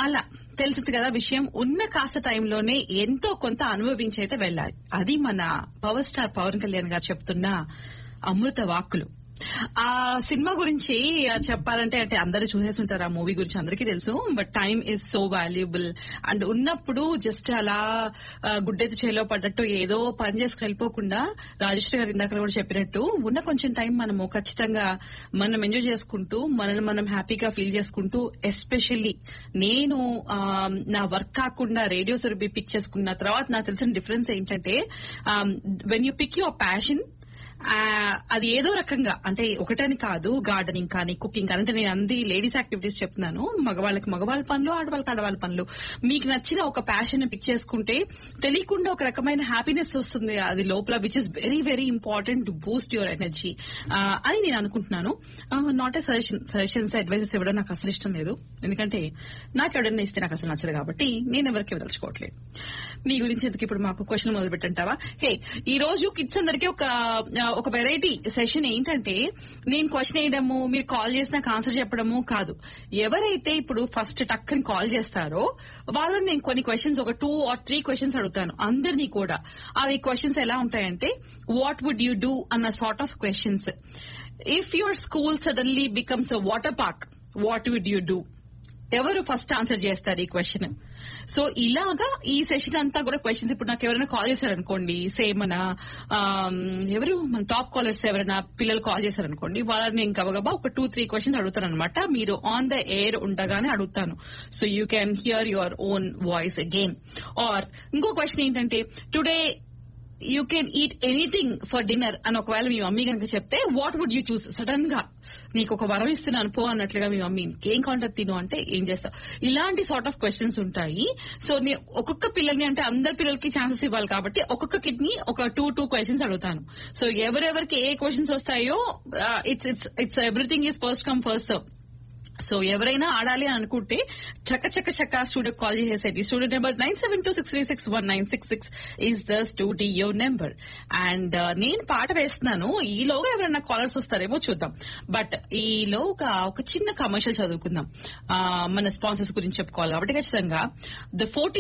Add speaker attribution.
Speaker 1: అలా తెలిసింది కదా విషయం ఉన్న కాస్త టైంలోనే ఎంతో కొంత అనుభవించి అయితే వెళ్ళాలి అది మన పవర్ స్టార్ పవన్ కళ్యాణ్ గారు చెప్తున్న అమృత వాక్కులు ఆ సినిమా గురించి చెప్పాలంటే అంటే అందరూ చూసేసి ఉంటారు ఆ మూవీ గురించి అందరికీ తెలుసు but time is so valuable and ఉన్నప్పుడు జస్ట్ అలా ఆ, గుడ్డెత్తి చేలో పడ్డట్టు ఏదో పని చేసుకుని వెళ్ళిపోకుండా రాజేశ్వరి గారు ఇందాక కూడా చెప్పినట్టు ఉన్న కొంచెం టైం మనము ఖచ్చితంగా మనం ఎంజాయ్ చేసుకుంటూ మనల్ని మనం హ్యాపీగా ఫీల్ చేసుకుంటూ ఎస్పెషల్లీ నేను ఆ, నా వర్క్ కాకుండా రేడియో సురభి పిక్ చేసుకున్న తర్వాత నాకు తెలిసిన డిఫరెన్స్ ఏంటంటే when you pick your passion ఆ, అది ఏదో రకంగా అంటే ఒకటని కాదు గార్డెనింగ్ కానీ కుకింగ్ కానీ అంటే నేను అంది లేడీస్ యాక్టివిటీస్ చెప్తున్నాను మగవాళ్ళకి మగవాళ్ళ పనులు ఆడవాళ్ళకి ఆడవాళ్ళ పనులు మీకు నచ్చిన ఒక ప్యాషన్ పిక్ చేసుకుంటే తెలియకుండా ఒక రకమైన హ్యాపీనెస్ వస్తుంది అది లోపల which is very very important to boost your energy అని నేను అనుకుంటున్నాను not a suggestion suggestions advices ఇవ్వడం నాకు అసలు ఇష్టం లేదు ఎందుకంటే నాకు ఎవడన్నా ఇస్తే నాకు అసలు నచ్చదు కాబట్టి నేను ఎవరికి ఇవ్వదలుచుకోవట్లేదు మీ గురించి ఎందుకు ఇప్పుడు మాకు క్వశ్చన్ మొదలు పెట్టంటావా హే ఈ రోజు కిడ్స్ అందరికీ ఒక ఆ, ఒక వెరైటీ సెషన్ ఏంటంటే నేను క్వశ్చన్ వేయడము మీరు కాల్ చేసి నాకు ఆన్సర్ చెప్పడము కాదు ఎవరైతే ఇప్పుడు ఫస్ట్ టక్కని కాల్ చేస్తారో వాళ్ళని నేను కొన్ని క్వశ్చన్స్ ఒక టూ ఆర్ త్రీ క్వశ్చన్స్ అడుగుతాను అందరినీ కూడా అవి క్వశ్చన్స్ ఎలా ఉంటాయంటే వాట్ వుడ్ యూ డూ అన్న sort of questions if your school suddenly becomes a water park what would you do ఎవరు ఫస్ట్ ఆన్సర్ చేస్తారు ఈ క్వశ్చన్ సో ఇలాగా ఈ సెషన్ అంతా కూడా క్వశ్చన్స్ ఇప్పుడు నాకు ఎవరైనా కాల్ చేశారనుకోండి సేమ్ మన ఆమ్, ఎవరు మన టాప్ కాలర్స్ ఎవరైనా పిల్లలు కాల్ చేశారనుకోండి వాళ్ళని నేను గబగబా ఒక టూ త్రీ క్వశ్చన్స్ అడుగుతాను అనమాట మీరు ఆన్ ద ఎయిర్ ఉండగానే అడుగుతాను so you can hear your own voice again or ఇంకో క్వశ్చన్ ఏంటంటే today you can eat anything for dinner అని ఒకవేళ మీ మమ్మీ కనుక చెప్తే what would you choose sudden గా నీకు ఒక వరం ఇస్తున్నాను పో అన్నట్లుగా మీ మమ్మీ ఏం కాంటాక్ట్ తిను అంటే ఏం చేస్తావు ఇలాంటి సార్ట్ ఆఫ్ క్వశ్చన్స్ ఉంటాయి సో నే- ఒక్కొక్క పిల్లల్ని అంటే అందరి పిల్లలకి ఛాన్సెస్ ఇవ్వాలి కాబట్టి ఒక్కొక్క కిడ్ ని ఒక టూ టూ క్వశ్చన్స్ అడుగుతాను సో ఎవరెవరికి ఏ క్వశ్చన్స్ వస్తాయో it's it's it's everything is first come first serve so ఎవరైనా ఆడాలి అని అనుకుంటే చక్క చక్క చక్క స్టూడియో కాల్ చేసేది studio number nine seven two six three six one nine six six is the studio number and నేను పాట వేస్తున్నాను ఈలోగా ఎవరైనా కాలర్స్ వస్తారేమో చూద్దాం బట్ ఈలోగా ఒక చిన్న కమర్షియల్ చదువుకుందాం ఆ, మన స్పాన్సర్స్ గురించి చెప్పుకోవాలి కాబట్టి ఖచ్చితంగా ద ఫోర్టీ